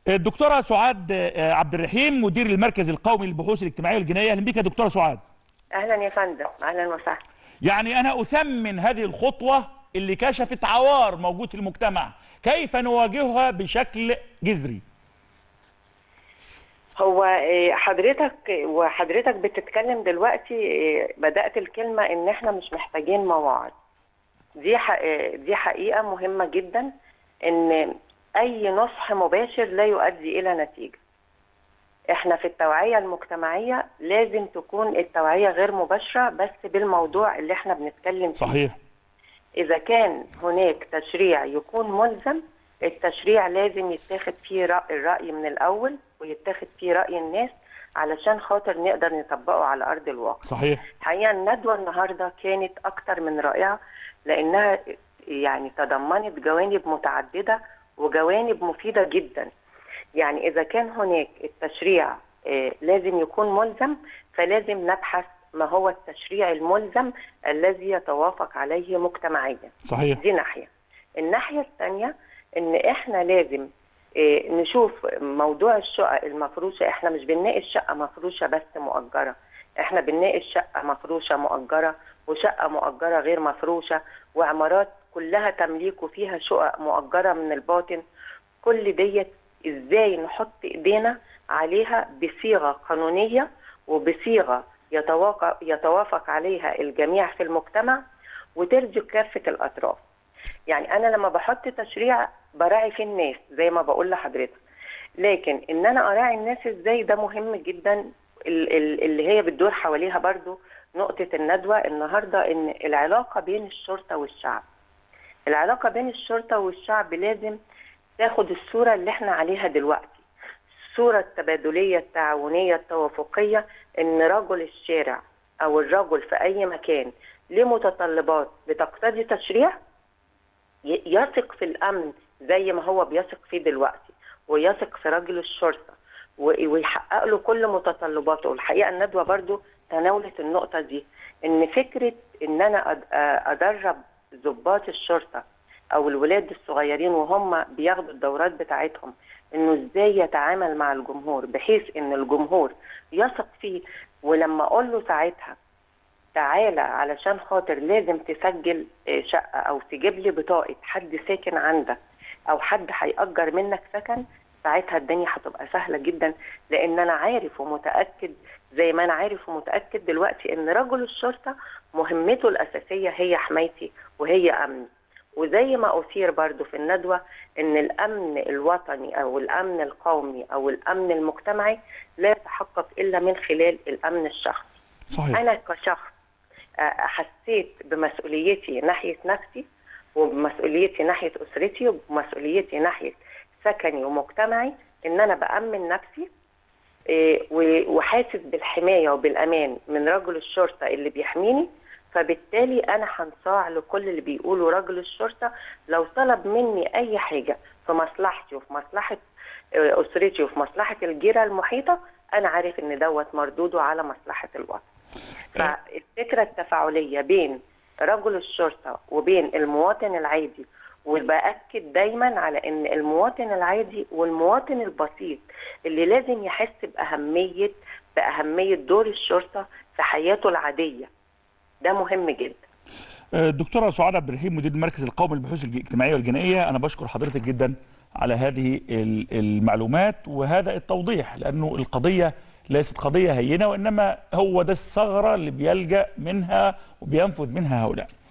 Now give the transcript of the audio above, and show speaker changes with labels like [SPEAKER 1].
[SPEAKER 1] الدكتوره سعاد آه، عبد الرحيم مدير المركز القومي للبحوث الاجتماعيه والجنائيه اهلا بك يا دكتوره سعاد
[SPEAKER 2] اهلا يا فندم اهلا وسهلا
[SPEAKER 1] يعني انا اثمن هذه الخطوه اللي كشفت عوار موجود في المجتمع كيف نواجهها بشكل جذري
[SPEAKER 2] هو آه، حضرتك وحضرتك بتتكلم دلوقتي آه، بدات الكلمه ان احنا مش محتاجين مواعظ دي ح- آه، دي حقيقه مهمه جدا ان اي نصح مباشر لا يؤدي الى نتيجه احنا في التوعيه المجتمعيه لازم تكون التوعيه غير مباشره بس بالموضوع اللي احنا بنتكلم فيه
[SPEAKER 1] صحيح
[SPEAKER 2] إذا كان هناك تشريع يكون ملزم التشريع لازم يتاخد فيه رأ- الرأي من الأول ويتاخد فيه رأي الناس علشان خاطر نقدر نطبقه على أرض الواقع
[SPEAKER 1] صحيح
[SPEAKER 2] حقيقة الندوة النهاردة كانت أكتر من رائعة لأنها يعني تضمنت جوانب متعددة وجوانب مفيدة جدا يعني إذا كان هناك التشريع آه، لازم يكون ملزم فلازم نبحث ما هو التشريع الملزم الذي يتوافق عليه مجتمعيا
[SPEAKER 1] صحيح
[SPEAKER 2] دي ناحية الناحية الثانية ان احنا لازم إيه، نشوف موضوع الشقق المفروشة احنا مش بنناقش شقة مفروشة بس مؤجرة احنا بنناقش شقة مفروشة مؤجرة وشقة مؤجرة غير مفروشة وعمارات كلها تمليك وفيها شقق مؤجرة من الباطن كل ديت ازاي نحط ايدينا عليها بصيغة قانونية وبصيغة يتوافق, يتوافق عليها الجميع في المجتمع وترضي كافة الأطراف يعني أنا لما بحط تشريع براعي في الناس زي ما بقول لحضرتك لكن إن أنا أراعي الناس إزاي ده مهم جدا ال- ال- اللي هي بتدور حواليها برضو نقطة الندوة النهاردة إن العلاقة بين الشرطة والشعب العلاقة بين الشرطة والشعب لازم تاخد الصورة اللي احنا عليها دلوقتي الصورة التبادلية التعاونية التوافقية ان رجل الشارع او الرجل في اي مكان له متطلبات بتقتضي تشريع ي- يثق في الامن زي ما هو بيثق فيه دلوقتي ويثق في رجل الشرطة و- ويحقق له كل متطلباته والحقيقة الندوة برضو تناولت النقطة دي ان فكرة ان انا أد- ادرب ضباط الشرطة او الولاد الصغيرين وهم بياخدوا الدورات بتاعتهم انه ازاي يتعامل مع الجمهور بحيث ان الجمهور يثق فيه ولما اقول له ساعتها تعالى علشان خاطر لازم تسجل آه، شقه او تجيب لي بطاقه حد ساكن عندك او حد هيأجر منك سكن ساعتها الدنيا هتبقى سهله جدا لان انا عارف ومتاكد زي ما انا عارف ومتاكد دلوقتي ان رجل الشرطه مهمته الاساسيه هي حمايتي وهي امني وزي ما أثير برضو في الندوة إن الأمن الوطني أو الأمن القومي أو الأمن المجتمعي لا يتحقق إلا من خلال الأمن الشخصي
[SPEAKER 1] صحيح
[SPEAKER 2] أنا كشخص آه، حسيت بمسؤوليتي ناحية نفسي وبمسؤوليتي ناحية أسرتي وبمسؤوليتي ناحية سكني ومجتمعي إن أنا بأمن نفسي إيه، و- وحاسس بالحماية وبالأمان من رجل الشرطة اللي بيحميني فبالتالي أنا هنصاع لكل اللي بيقوله رجل الشرطة لو طلب مني أي حاجة في مصلحتي وفي مصلحة آه، أسرتي وفي مصلحة الجيرة المحيطة أنا عارف إن دوت مردوده على مصلحة الوطن فالفكرة التفاعلية بين رجل الشرطة وبين المواطن العادي وبأكد دايما على ان المواطن العادي والمواطن البسيط اللي لازم يحس بأهمية بأهمية دور الشرطة في حياته العادية ده مهم جدا
[SPEAKER 1] الدكتوره سعاد عبد الرحيم مدير المركز القومي للبحوث الاجتماعيه والجنائيه انا بشكر حضرتك جدا على هذه ال- المعلومات وهذا التوضيح لانه القضيه ليست قضيه هينه وانما هو ده الثغره اللي بيلجا منها وبينفذ منها هؤلاء